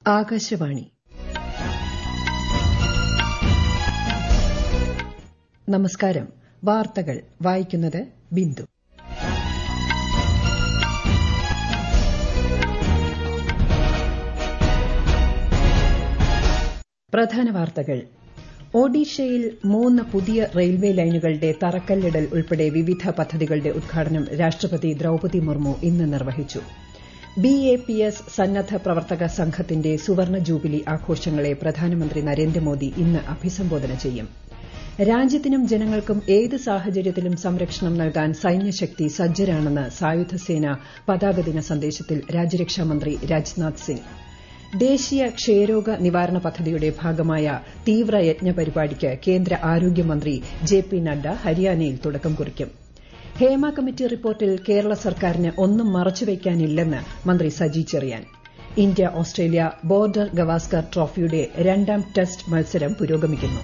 ആകാശവാണി നമസ്കാരം വാർത്തകൾ വായിക്കുന്നത് ബിന്ദു പ്രധാന വാർത്തകൾ ഒഡീഷയിൽ മൂന്ന് പുതിയ റെയിൽവേ ലൈനുകളുടെ തറക്കല്ലിടൽ ഉൾപ്പെടെ വിവിധ പദ്ധതികളുടെ ഉദ്ഘാടനം രാഷ്ട്രപതി ദ്രൌപതി മുർമു ഇന്ന് നിർവഹിച്ചു ബി എ പി എസ് സന്നദ്ധ പ്രവർത്തക സംഘത്തിന്റെ സുവർണ ജൂബിലി ആഘോഷങ്ങളെ പ്രധാനമന്ത്രി നരേന്ദ്രമോദി ഇന്ന് അഭിസംബോധന ചെയ്യും രാജ്യത്തിനും ജനങ്ങൾക്കും ഏത് സാഹചര്യത്തിലും സംരക്ഷണം നൽകാൻ സൈന്യശക്തി സജ്ജരാണെന്ന് സായുധസേന പതാകദിന സന്ദേശത്തിൽ രാജ്യരക്ഷാമന്ത്രി രാജ്നാഥ് സിംഗ് ദേശീയ ക്ഷയരോഗ നിവാരണ പദ്ധതിയുടെ ഭാഗമായ തീവ്രയജ്ഞ പരിപാടിക്ക് കേന്ദ്ര ആരോഗ്യമന്ത്രി ജെ പി നദ്ദ ഹരിയാനയിൽ തുടക്കം കുറിക്കും ഹേമ കമ്മിറ്റി റിപ്പോർട്ടിൽ കേരള സർക്കാരിന് ഒന്നും മറച്ചുവെക്കാനില്ലെന്ന് മന്ത്രി Saji Cherian India Australia border Gavaskar ട്രോഫിയുടെ രണ്ടാം ടെസ്റ്റ് മത്സരം പുരോഗമിക്കുന്നു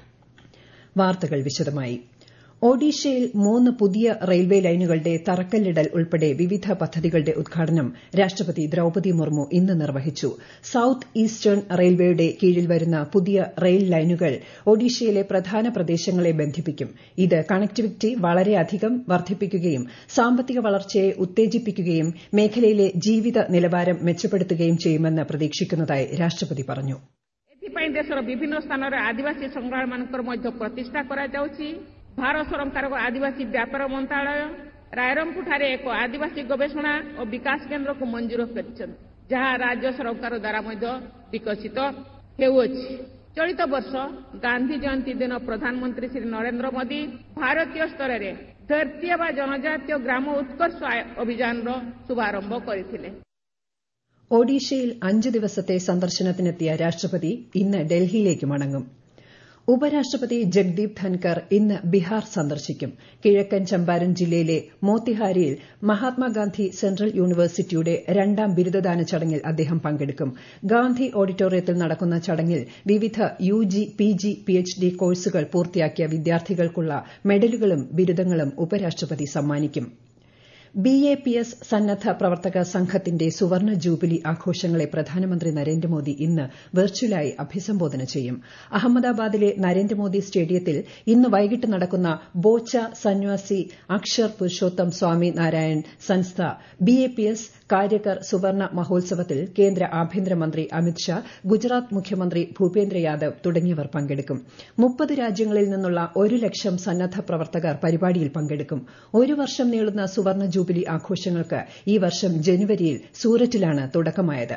വാർത്തകൾ വിശദമായി ഒഡീഷയിൽ മൂന്ന് പുതിയ റെയിൽവേ ലൈനുകളുടെ തറക്കല്ലിടൽ ഉൾപ്പെടെ വിവിധ പദ്ധതികളുടെ ഉദ്ഘാടനം രാഷ്ട്രപതി ദ്രൌപതി മുർമു ഇന്ന് നിർവഹിച്ചു സൌത്ത് ഈസ്റ്റേൺ റെയിൽവേയുടെ കീഴിൽ വരുന്ന പുതിയ റെയിൽ ലൈനുകൾ ഒഡീഷയിലെ പ്രധാന പ്രദേശങ്ങളെ ബന്ധിപ്പിക്കും ഇത് കണക്ടിവിറ്റി വളരെയധികം വർദ്ധിപ്പിക്കുകയും സാമ്പത്തിക വളർച്ചയെ ഉത്തേജിപ്പിക്കുകയും മേഖലയിലെ ജീവിത നിലവാരം മെച്ചപ്പെടുത്തുകയും ചെയ്യുമെന്ന് പ്രതീക്ഷിക്കുന്നതായി ରାଷ୍ଟ୍ରପତି പറഞ്ഞു ଏଥିପାଇଁ ଦେଶର ବିଭିନ୍ନ ସ୍ଥାନରେ ଆଦିବାସୀ ସଂଗ୍ରହାଳୟମାନଙ୍କର ମଧ୍ୟ ପ୍ରତିଷ୍ଠା କରାଯାଉଛି ଭାରତ ସରକାରଙ୍କ ଆଦିବାସୀ ବ୍ୟାପାର ମନ୍ତ୍ରଣାଳୟ ରାୟରଙ୍ଗପୁରଠାରେ ଏକ ଆଦିବାସୀ ଗବେଷଣା ଓ ବିକାଶ କେନ୍ଦ୍ରକୁ ମଞ୍ଜୁର କରିଛନ୍ତି ଯାହା ରାଜ୍ୟ ସରକାରଙ୍କ ଦ୍ୱାରା ମଧ୍ୟ ବିକଶିତ ହେଉଅଛି ଚଳିତ ବର୍ଷ ଗାନ୍ଧି ଜୟନ୍ତୀ ଦିନ ପ୍ରଧାନମନ୍ତ୍ରୀ ଶ୍ରୀ ନରେନ୍ଦ୍ର ମୋଦି ଭାରତୀୟ ସ୍ତରରେ ଧୈର୍ଯ୍ୟ ବା ଜନଜାତୀୟ ଗ୍ରାମ ଉତ୍କର୍ଷ ଅଭିଯାନର ଶୁଭାରମ୍ଭ କରିଥିଲେ ഒഡീഷയിൽ അഞ്ച് ദിവസത്തെ സന്ദർശനത്തിനെത്തിയ രാഷ്ട്രപതി ഇന്ന് ഡൽഹിയിലേക്ക് മടങ്ങും ഉപരാഷ്ട്രപതി ജഗ്ദീപ് ധൻകർ ഇന്ന് ബീഹാർ സന്ദർശിക്കും കിഴക്കൻ ചമ്പാരൻ ജില്ലയിലെ മോത്തിഹാരിയിൽ മഹാത്മാഗാന്ധി സെൻട്രൽ യൂണിവേഴ്സിറ്റിയുടെ രണ്ടാം ബിരുദദാന ചടങ്ങിൽ അദ്ദേഹം പങ്കെടുക്കും ഗാന്ധി ഓഡിറ്റോറിയത്തിൽ നടക്കുന്ന ചടങ്ങിൽ വിവിധ യുജി പിജി പിഎച്ച്ഡി കോഴ്സുകൾ പൂർത്തിയാക്കിയ വിദ്യാർത്ഥികൾക്കുള്ള മെഡലുകളും ബിരുദങ്ങളും ഉപരാഷ്ട്രപതി സമ്മാനിക്കും ബി എ പി എസ് സന്നദ്ധ പ്രവർത്തക സംഘത്തിന്റെ സുവർണ ജൂബിലി ആഘോഷങ്ങളെ പ്രധാനമന്ത്രി നരേന്ദ്രമോദി ഇന്ന് വെർച്വലായി അഭിസംബോധന ചെയ്യും അഹമ്മദാബാദിലെ നരേന്ദ്രമോദി സ്റ്റേഡിയത്തിൽ ഇന്ന് വൈകിട്ട് നടക്കുന്ന Bochasanwasi Akshar Purushottam Swaminarayan Sanstha B A P S കാര്യകർ സുവർണ മഹോത്സവത്തിൽ കേന്ദ്ര ആഭ്യന്തരമന്ത്രി അമിത്ഷാ ഗുജറാത്ത് മുഖ്യമന്ത്രി ഭൂപേന്ദ്ര യാദവ് തുടങ്ങിയവർ പങ്കെടുക്കും മുപ്പത് രാജ്യങ്ങളിൽ നിന്നുള്ള ഒരു ലക്ഷം സന്നദ്ധ പ്രവർത്തകർ പരിപാടിയിൽ പങ്കെടുക്കും ഒരു വർഷം നീളുന്ന സുവർണ ജൂബിലി ആഘോഷങ്ങൾക്ക് ഈ വർഷം ജനുവരിയിൽ സൂററ്റിലാണ് തുടക്കമായത്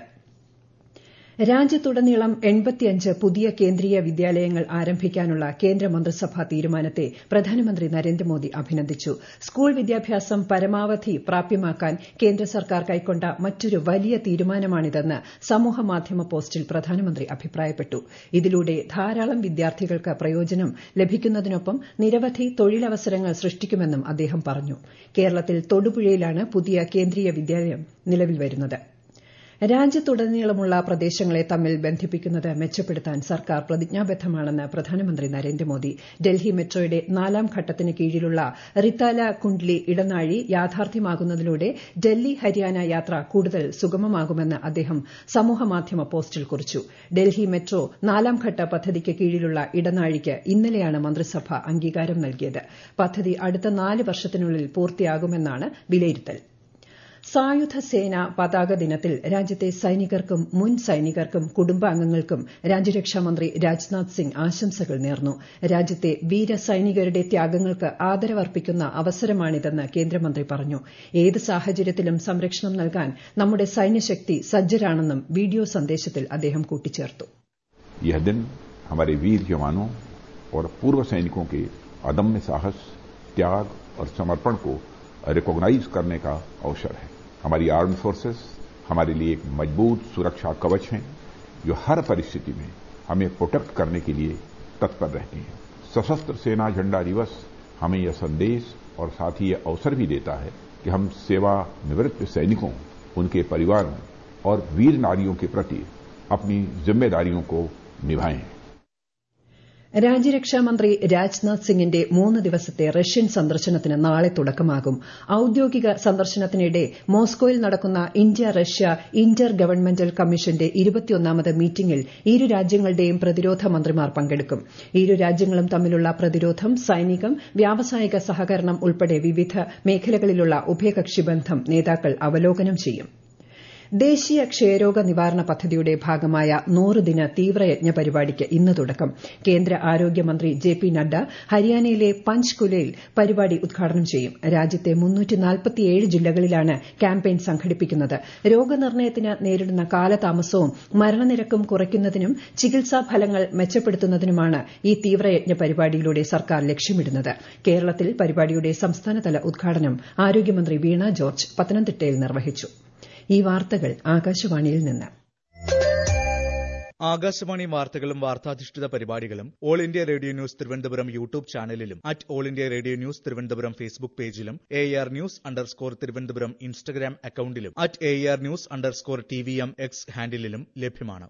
രാജ്യത്തുടനീളം എൺപത്തിയഞ്ച് പുതിയ കേന്ദ്രീയ വിദ്യാലയങ്ങൾ ആരംഭിക്കാനുള്ള കേന്ദ്ര മന്ത്രിസഭാ തീരുമാനത്തെ പ്രധാനമന്ത്രി നരേന്ദ്രമോദി അഭിനന്ദിച്ചു സ്കൂൾ വിദ്യാഭ്യാസം പരമാവധി പ്രാപ്യമാക്കാൻ കേന്ദ്ര സർക്കാർ കൈക്കൊണ്ട മറ്റൊരു വലിയ തീരുമാനമാണിതെന്ന് സമൂഹമാധ്യമ പോസ്റ്റിൽ പ്രധാനമന്ത്രി അഭിപ്രായപ്പെട്ടു ഇതിലൂടെ ധാരാളം വിദ്യാർത്ഥികൾക്ക് പ്രയോജനം ലഭിക്കുന്നതിനൊപ്പം നിരവധി തൊഴിലവസരങ്ങൾ സൃഷ്ടിക്കുമെന്നും അദ്ദേഹം പറഞ്ഞു കേരളത്തിൽ തൊടുപുഴയിലാണ് പുതിയ കേന്ദ്രീയ വിദ്യാലയം നിലവിൽ വരുന്നത് രാജ്യത്തുടനീളമുള്ള പ്രദേശങ്ങളെ തമ്മിൽ ബന്ധിപ്പിക്കുന്നത് മെച്ചപ്പെടുത്താൻ സർക്കാർ പ്രതിജ്ഞാബദ്ധമാണെന്ന് പ്രധാനമന്ത്രി നരേന്ദ്രമോദി ഡൽഹി മെട്രോയുടെ നാലാം ഘട്ടത്തിന് കീഴിലുള്ള റിത്താല കുണ്ഡ്ലി ഇടനാഴി യാഥാർത്ഥ്യമാകുന്നതിലൂടെ ഡൽഹി ഹരിയാന യാത്ര കൂടുതൽ സുഗമമാകുമെന്ന് അദ്ദേഹം സമൂഹമാധ്യമ പോസ്റ്റിൽ കുറിച്ചു ഡൽഹി മെട്രോ നാലാം ഘട്ട പദ്ധതിക്ക് കീഴിലുള്ള ഇടനാഴിക്ക് ഇന്നലെയാണ് മന്ത്രിസഭ അംഗീകാരം നൽകിയത് പദ്ധതി അടുത്ത നാല് വർഷത്തിനുള്ളിൽ പൂർത്തിയാകുമെന്നാണ് വിലയിരുത്തൽ സായുധ സേന പതാക ദിനത്തിൽ രാജ്യത്തെ സൈനികർക്കും മുൻ സൈനികർക്കും കുടുംബാംഗങ്ങൾക്കും രാജ്യരക്ഷാമന്ത്രി രാജ്നാഥ് സിംഗ് ആശംസകൾ നേർന്നു രാജ്യത്തെ വീര സൈനികരുടെ ത്യാഗങ്ങൾക്ക് ആദരവർപ്പിക്കുന്ന അവസരമാണിതെന്ന് കേന്ദ്രമന്ത്രി പറഞ്ഞു ഏത് സാഹചര്യത്തിലും സംരക്ഷണം നൽകാൻ നമ്മുടെ സൈന്യശക്തി സജ്ജരാണെന്നും വീഡിയോ സന്ദേശത്തിൽ അദ്ദേഹം കൂട്ടിച്ചേർത്തു यह दिन हमारे वीर जवानों और पूर्व सैनिकों के अदम्य साहस त्याग और समर्पण को रिकॉग्नाइज करने का अवसर है हमारी आर्म्ड फोर्सेस हमारे लिए एक मजबूत सुरक्षा कवच हैं जो हर परिस्थिति में हमें प्रोटेक्ट करने के लिए तत्पर रहती हैं सशस्त्र सेना झंडा दिवस हमें यह संदेश और साथ ही यह अवसर भी देता है कि हम सेवानिवृत्त सैनिकों उनके परिवारों और वीर नारियों के प्रति अपनी जिम्मेदारियों को निभाएं രാജ്യരക്ഷാമന്ത്രി രാജ്നാഥ് സിംഗിന്റെ മൂന്ന് ദിവസത്തെ റഷ്യൻ സന്ദർശനത്തിന് നാളെ തുടക്കമാകും ഔദ്യോഗിക സന്ദർശനത്തിനിടെ മോസ്കോയിൽ നടക്കുന്ന ഇന്ത്യ റഷ്യ ഇന്റർ ഗവൺമെന്റൽ കമ്മീഷന്റെ ഇരുപത്തിയൊന്നാമത് മീറ്റിംഗിൽ ഇരു രാജ്യങ്ങളുടെയും പ്രതിരോധ മന്ത്രിമാർ പങ്കെടുക്കും ഇരു രാജ്യങ്ങളും തമ്മിലുള്ള പ്രതിരോധം സൈനികം വ്യാവസായിക സഹകരണം ഉൾപ്പെടെ വിവിധ മേഖലകളിലുള്ള ഉഭയകക്ഷി ബന്ധം നേതാക്കൾ അവലോകനം ചെയ്യും ദേശീയ ക്ഷയരോഗ നിവാരണ പദ്ധതിയുടെ ഭാഗമായ നൂറ് ദിന തീവ്രയജ്ഞ പരിപാടിക്ക് ഇന്ന് തുടക്കം കേന്ദ്ര ആരോഗ്യമന്ത്രി ജെ പി നദ്ദ ഹരിയാനയിലെ പഞ്ച്കുലയിൽ പരിപാടി ഉദ്ഘാടനം ചെയ്യും രാജ്യത്തെ ജില്ലകളിലാണ് ക്യാമ്പയിൻ സംഘടിപ്പിക്കുന്നത് രോഗനിർണയത്തിന് നേരിടുന്ന കാലതാമസവും മരണനിരക്കും കുറയ്ക്കുന്നതിനും ചികിത്സാ ഫലങ്ങൾ മെച്ചപ്പെടുത്തുന്നതിനുമാണ് ഈ തീവ്രയജ്ഞ പരിപാടിയിലൂടെ സർക്കാർ ലക്ഷ്യമിടുന്നത് കേരളത്തിൽ പരിപാടിയുടെ സംസ്ഥാനതല ഉദ്ഘാടനം ആരോഗ്യമന്ത്രി വീണ ജോർജ് പത്തനംതിട്ടയിൽ നിർവഹിച്ചു ഈ വാർത്തകൾ ആകാശവാണിയിൽ നിന്ന് ആകാശവാണി വാർത്തകളും വാർത്താധിഷ്ഠിത പരിപാടികളും All India Radio news Thiruvananthapuram YouTube ചാനലിലും at All India Radio news Thiruvananthapuram Facebook പേജിലും A R news underscore Thiruvananthapuram Instagram അക്കൌണ്ടിലും at A R news underscore T V M X ഹാൻഡിലും ലഭ്യമാണ്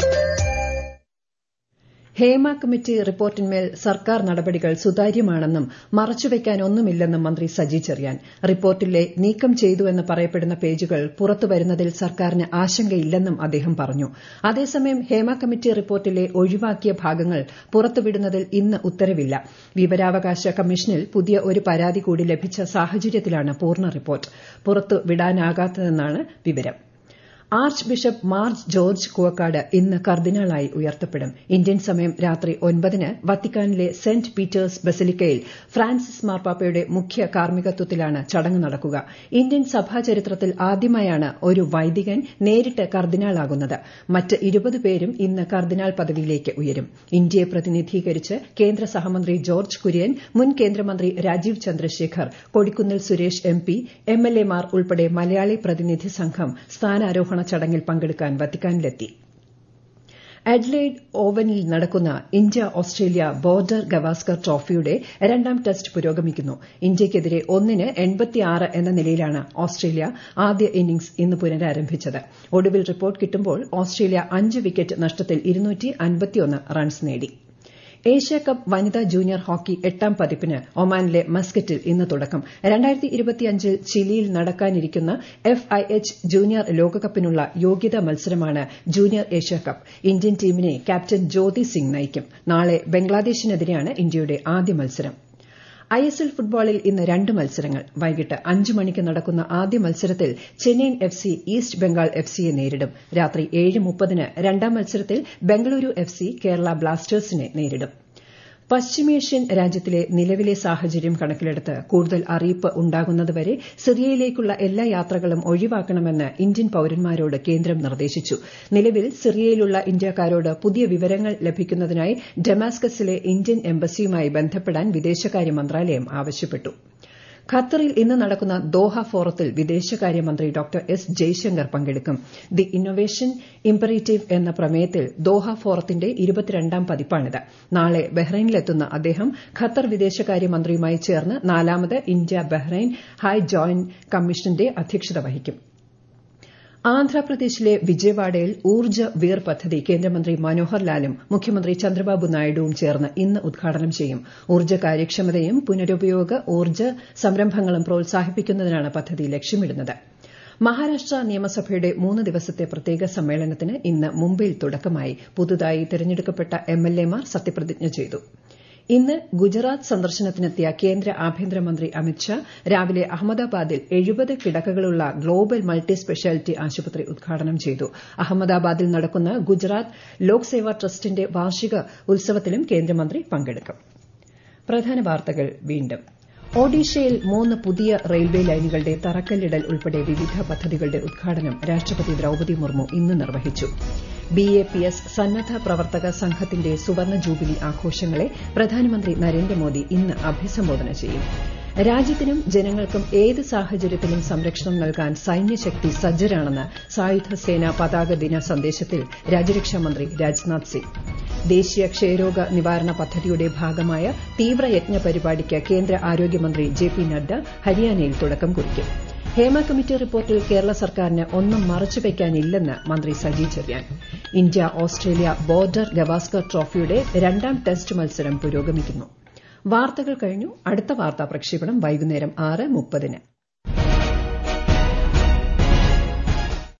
ഹേമ കമ്മിറ്റി റിപ്പോർട്ടിന്മേൽ സർക്കാർ നടപടികൾ സുതാര്യമാണെന്നും മറച്ചുവെക്കാനൊന്നുമില്ലെന്നും മന്ത്രി സജി ചെറിയാൻ റിപ്പോർട്ടിലെ നീക്കം ചെയ്തുവെന്ന് പറയപ്പെടുന്ന പേജുകൾ പുറത്തുവരുന്നതിൽ സർക്കാരിന് ആശങ്കയില്ലെന്നും അദ്ദേഹം പറഞ്ഞു അതേസമയം ഹേമ കമ്മിറ്റി റിപ്പോർട്ടിലെ ഒഴിവാക്കിയ ഭാഗങ്ങൾ പുറത്തുവിടുന്നതിൽ ഇന്ന് ഉത്തരവില്ല വിവരാവകാശ കമ്മീഷനിൽ പുതിയ ഒരു പരാതി കൂടി ലഭിച്ച സാഹചര്യത്തിലാണ് പൂർണ്ണ റിപ്പോർട്ട് പുറത്തുവിടാനാകാത്തതെന്നാണ് വിവരം archbishop Mar George Koovakad ഇന്ന് കർദിനാളായി ഉയർത്തപ്പെടും ഇന്ത്യൻ സമയം രാത്രി ഒൻപതിന് വത്തിക്കാനിലെ സെന്റ് പീറ്റേഴ്സ് ബസലിക്കയിൽ ഫ്രാൻസിസ് മാർപ്പാപ്പയുടെ മുഖ്യ കാർമ്മികത്വത്തിലാണ് ചടങ്ങ് നടക്കുക ഇന്ത്യൻ സഭാ ചരിത്രത്തിൽ ആദ്യമായാണ് ഒരു വൈദികൻ നേരിട്ട് കർദിനാളാകുന്നത് മറ്റ് ഇരുപത് പേരും ഇന്ന് കർദിനാൾ പദവിയിലേക്ക് ഉയരും ഇന്ത്യയെ പ്രതിനിധീകരിച്ച് കേന്ദ്ര സഹമന്ത്രി ജോർജ് കുര്യൻ മുൻ കേന്ദ്രമന്ത്രി Rajeev Chandrasekhar Kodikunnil Suresh M P M L എമാർ ഉൾപ്പെടെ മലയാളി പ്രതിനിധി സംഘം സ്ഥാനാരോഹണ ചടങ്ങിൽ പങ്കെടുക്കാൻ വത്തിക്കാനിലെത്തി അഡ്ലെയ്ഡ് ഓവനിൽ നടക്കുന്ന ഇന്ത്യ ഓസ്ട്രേലിയ ബോർഡർ ഗവാസ്കർ ട്രോഫിയുടെ രണ്ടാം ടെസ്റ്റ് പുരോഗമിക്കുന്നു ഇന്ത്യയ്ക്കെതിരെ ഒന്നിന് എന്ന നിലയിലാണ് ഓസ്ട്രേലിയ ആദ്യ ഇന്നിംഗ്സ് ഇന്ന് പുനരാരംഭിച്ചത് ഒടുവിൽ റിപ്പോർട്ട് കിട്ടുമ്പോൾ ഓസ്ട്രേലിയ അഞ്ച് വിക്കറ്റ് നഷ്ടത്തിൽ റൺസ് നേടി ഏഷ്യാകപ്പ് വനിതാ ജൂനിയർ ഹോക്കി എട്ടാം പതിപ്പിന് ഒമാനിലെ മസ്കറ്റിൽ ഇന്ന് തുടക്കം ൽ ചിലിയിൽ നടക്കാനിരിക്കുന്ന എഫ് ഐ എച്ച് ജൂനിയർ ലോകകപ്പിനുള്ള യോഗ്യതാ മത്സരമാണ് ജൂനിയർ ഏഷ്യാകപ്പ് ഇന്ത്യൻ ടീമിനെ ക്യാപ്റ്റൻ ജ്യോതി സിംഗ് നയിക്കും നാളെ ബംഗ്ലാദേശിനെതിരെയാണ് ഇന്ത്യയുടെ ആദ്യ മത്സരം ഐഎസ്എൽ ഫുട്ബോളിൽ ഇന്ന് രണ്ട് മത്സരങ്ങൾ വൈകിട്ട് അഞ്ച് മണിക്ക് നടക്കുന്ന ആദ്യ മത്സരത്തിൽ Chennaiyin F C East Bengal F സിയെ നേരിടും രാത്രി ഏഴ് മുപ്പതിന് രണ്ടാം മത്സരത്തിൽ ബംഗളൂരു എഫ് സി കേരള ബ്ലാസ്റ്റേഴ്സിനെ നേരിടും പശ്ചിമേഷ്യൻ രാജ്യത്തിലെ നിലവിലെ സാഹചര്യം കണക്കിലെടുത്ത് കൂടുതൽ അറിയിപ്പ് ഉണ്ടാകുന്നതുവരെ സിറിയയിലേക്കുള്ള എല്ലാ യാത്രകളും ഒഴിവാക്കണമെന്ന് ഇന്ത്യൻ പൌരന്മാരോട് കേന്ദ്രം നിർദ്ദേശിച്ചു നിലവിൽ സിറിയയിലുള്ള ഇന്ത്യക്കാരോട് പുതിയ വിവരങ്ങൾ ലഭിക്കുന്നതിനായി ഡെമാസ്കസിലെ ഇന്ത്യൻ എംബസിയുമായി ബന്ധപ്പെടാൻ വിദേശകാര്യ മന്ത്രാലയം ആവശ്യപ്പെട്ടു ഖത്തറിൽ ഇന്ന് നടക്കുന്ന ദോഹ ഫോറത്തിൽ വിദേശകാര്യമന്ത്രി ഡോക്ടർ എസ് ജയശങ്കർ പങ്കെടുക്കും ദി ഇന്നൊവേഷൻ ഇംപറേറ്റീവ് എന്ന പ്രമേയത്തിൽ ദോഹ ഫോറത്തിന്റെ ഇരുപത്തിരണ്ടാം പതിപ്പാണിത് നാളെ ബഹ്റൈനിലെത്തുന്ന അദ്ദേഹം ഖത്തർ വിദേശകാര്യമന്ത്രിയുമായി ചേർന്ന് നാലാമത് ഇന്ത്യ ബഹ്റൈൻ ഹൈ ജോയിന്റ് കമ്മീഷന്റെ അധ്യക്ഷത വഹിക്കും ആന്ധ്രാപ്രദേശിലെ വിജയവാഡയിൽ ഊർജ്ജ വീർ പദ്ധതി കേന്ദ്രമന്ത്രി മനോഹർ ലാലും മുഖ്യമന്ത്രി ചന്ദ്രബാബു നായിഡുവും ചേർന്ന് ഇന്ന് ഉദ്ഘാടനം ചെയ്യും ഊർജ്ജ കാര്യക്ഷമതയും പുനരുപയോഗ ഊർജ്ജ സംരംഭങ്ങളും പ്രോത്സാഹിപ്പിക്കുന്നതിനാണ് പദ്ധതി ലക്ഷ്യമിടുന്നത് മഹാരാഷ്ട്ര നിയമസഭയുടെ മൂന്ന് ദിവസത്തെ പ്രത്യേക സമ്മേളനത്തിന് ഇന്ന് മുംബൈയിൽ തുടക്കമായി പുതുതായി തെരഞ്ഞെടുക്കപ്പെട്ട എംഎൽഎമാർ സത്യപ്രതിജ്ഞ ചെയ്തു ഇന്ന് ഗുജറാത്ത് സന്ദർശനത്തിനെത്തിയ കേന്ദ്ര ആഭ്യന്തരമന്ത്രി അമിത്ഷാ രാവിലെ അഹമ്മദാബാദിൽ എഴുപത് കിടക്കകളുള്ള ഗ്ലോബൽ മൾട്ടി സ്പെഷ്യാലിറ്റി ആശുപത്രി ഉദ്ഘാടനം ചെയ്തു അഹമ്മദാബാദിൽ നടക്കുന്ന ഗുജറാത്ത് ലോക് സേവാ ട്രസ്റ്റിന്റെ വാർഷിക ഉത്സവത്തിലും കേന്ദ്രമന്ത്രി പങ്കെടുക്കും പ്രധാന വാർത്തകൾ വീണ്ടും ഒഡീഷയിൽ മൂന്ന് പുതിയ റെയിൽവേ ലൈനുകളുടെ തറക്കല്ലിടൽ ഉൾപ്പെടെ വിവിധ പദ്ധതികളുടെ ഉദ്ഘാടനം രാഷ്ട്രപതി ദ്രൌപദി മുർമു ഇന്ന് നിർവഹിച്ചു ബി എ പി എസ് സന്നദ്ധ പ്രവർത്തക സംഘത്തിന്റെ സുവർണ ജൂബിലി ആഘോഷങ്ങളെ പ്രധാനമന്ത്രി നരേന്ദ്രമോദി ഇന്ന് അഭിസംബോധന ചെയ്യും രാജ്യത്തിനും ജനങ്ങൾക്കും ഏത് സാഹചര്യത്തിലും സംരക്ഷണം നൽകാൻ സൈന്യശക്തി സജ്ജരാണെന്ന് സായുധ സേന പതാക ദിന സന്ദേശത്തിൽ രാജ്യരക്ഷാമന്ത്രി രാജ്നാഥ് സിംഗ് ദേശീയ ക്ഷയരോഗ നിവാരണ പദ്ധതിയുടെ ഭാഗമായ തീവ്രയജ്ഞ പരിപാടിക്ക് കേന്ദ്ര ആരോഗ്യമന്ത്രി ജെ പി നദ്ദ ഹരിയാനയിൽ തുടക്കം കുറിക്കും ഹേമ കമ്മിറ്റി റിപ്പോർട്ടിൽ കേരള സർക്കാരിന് ഒന്നും മറച്ചുവെക്കാനില്ലെന്ന് മന്ത്രി Saji Cherian India Australia border Gavaskar ട്രോഫിയുടെ രണ്ടാം ടെസ്റ്റ് മത്സരം പുരോഗമിക്കുന്നു വാർത്തകൾ കഴിഞ്ഞു അടുത്ത വാർത്താ പ്രക്ഷേപണം വൈകുന്നേരം ആറ് മുപ്പതിന്